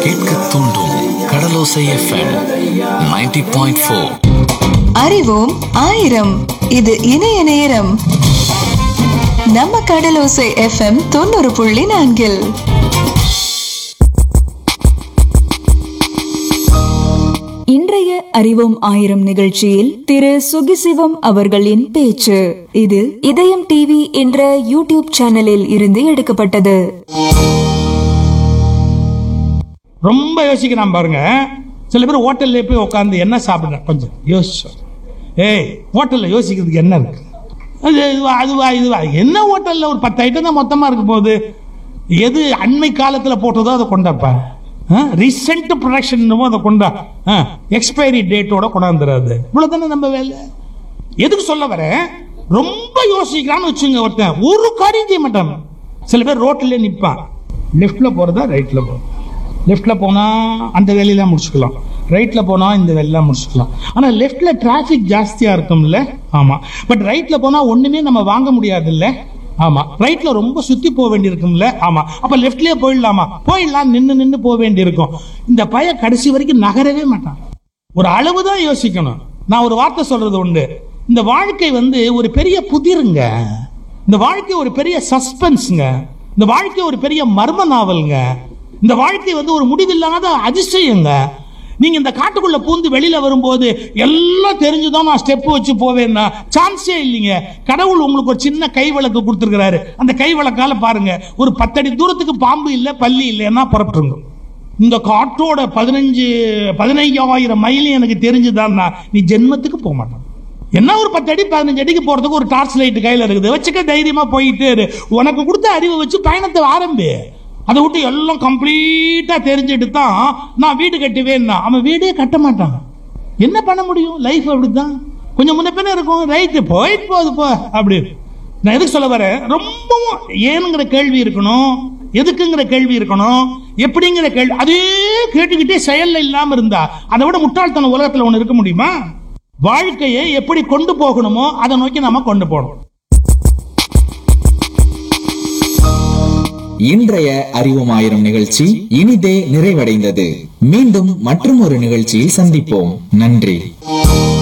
கேட்க தூண்டும் கடலோசை FM 90.4 point four அறிவோம் ஆயிரம் இது இணைய நேரம் நம்ம கடலோசை எஃப்எம் தொண்ணூறு புள்ளி நான்கில் இன்றைய அறிவோம் ஆயிரம் நிகழ்ச்சியில் திரு சுகிசிவம் அவர்களின் பேச்சு இது இதயம் டிவி என்ற யூடியூப் சேனலில் இருந்து எடுக்கப்பட்டது ரொம்ப யோசிக்கிறான் பாருங்க சில பேர் ஹோட்டல்ல போய் உட்காந்து என்ன சாப்பிடுறேன் கொஞ்சம் யோசிச்சோம் ஏய் ஹோட்டல்ல யோசிக்கிறதுக்கு என்ன இருக்கு அது இதுவா அதுவா இதுவா என்ன ஹோட்டல்ல ஒரு பத்து ஐட்டம் தான் மொத்தமா இருக்க போகுது எது அண்மை காலத்துல போட்டதோ அதை கொண்டாப்பா ரீசெண்ட் ப்ரொடக்ஷன் அதை கொண்டா எக்ஸ்பைரி டேட்டோட கொண்டாந்துடாது இவ்வளவுதானே நம்ம வேலை எதுக்கு சொல்ல வரேன் ரொம்ப யோசிக்கிறான்னு வச்சுங்க ஒருத்தன் ஒரு காரியம் செய்ய மாட்டான் சில பேர் ரோட்ல நிப்பான் லெஃப்ட்ல போறதா ரைட்ல போறதா லெஃப்ட்ல போனா அந்த வேலையெல்லாம் முடிச்சுக்கலாம் ரைட்ல போனா இந்த வேலையெல்லாம் முடிச்சுக்கலாம் ஆனா லெஃப்ட்ல டிராஃபிக் ஜாஸ்தியா இருக்கும்ல ஆமா பட் ரைட்ல போனா ஒண்ணுமே நம்ம வாங்க முடியாது இல்ல ஆமா ரைட்ல ரொம்ப சுத்தி போக வேண்டியிருக்கும்ல ஆமா அப்ப லெஃப்ட்லயே போயிடலாமா போயிடலாம் நின்னு நின்னு போக வேண்டியிருக்கும் இந்த பைய கடைசி வரைக்கும் நகரவே மாட்டான் ஒரு அளவு தான் யோசிக்கணும் நான் ஒரு வார்த்தை சொல்றது உண்டு இந்த வாழ்க்கை வந்து ஒரு பெரிய புதிருங்க இந்த வாழ்க்கை ஒரு பெரிய சஸ்பென்ஸ்ங்க இந்த வாழ்க்கை ஒரு பெரிய மர்ம நாவல்ங்க இந்த வாழ்க்கை வந்து ஒரு முடிவில்லாத அதிசயங்க நீங்க இந்த காட்டுக்குள்ள பூந்து வெளியில வரும்போது எல்லாம் தெரிஞ்சுதான் நான் ஸ்டெப் வச்சு போவேன்னா சான்ஸே இல்லைங்க கடவுள் உங்களுக்கு ஒரு சின்ன கை விளக்கு கொடுத்துருக்கிறாரு அந்த கை விளக்கால பாருங்க ஒரு பத்தடி தூரத்துக்கு பாம்பு இல்ல பள்ளி இல்லைன்னா புறப்பட்டுருங்க இந்த காட்டோட பதினஞ்சு பதினைஞ்சாயிரம் மைல் எனக்கு தெரிஞ்சுதான்னா நீ ஜென்மத்துக்கு போக மாட்டான் என்ன ஒரு பத்து அடி பதினஞ்சு அடிக்கு போறதுக்கு ஒரு டார்ச் லைட் கையில இருக்குது வச்சுக்க தைரியமா போயிட்டே இரு உனக்கு கொடுத்த அறிவை வச்சு பயணத்தை ஆரம்பி அதை விட்டு எல்லாம் கம்ப்ளீட்டா தெரிஞ்சுட்டு தான் நான் வீடு கட்டுவேன்னா அவன் வீடே கட்ட மாட்டான் என்ன பண்ண முடியும் லைஃப் அப்படித்தான் கொஞ்சம் முன்ன பின்ன இருக்கும் ரைட்டு போயிட்டு போகுது போ அப்படி நான் எதுக்கு சொல்ல வரேன் ரொம்பவும் ஏனுங்கிற கேள்வி இருக்கணும் எதுக்குங்கிற கேள்வி இருக்கணும் எப்படிங்கிற கேள்வி அதே கேட்டுக்கிட்டே செயல்ல இல்லாம இருந்தா அதை விட முட்டாள்தனம் உலகத்துல ஒண்ணு இருக்க முடியுமா வாழ்க்கையை எப்படி கொண்டு போகணுமோ அதை நோக்கி நாம கொண்டு போகணும் இன்றைய அறிவோம் ஆயிரம் நிகழ்ச்சி இனிதே நிறைவடைந்தது மீண்டும் மற்றும் ஒரு நிகழ்ச்சியில் சந்திப்போம் நன்றி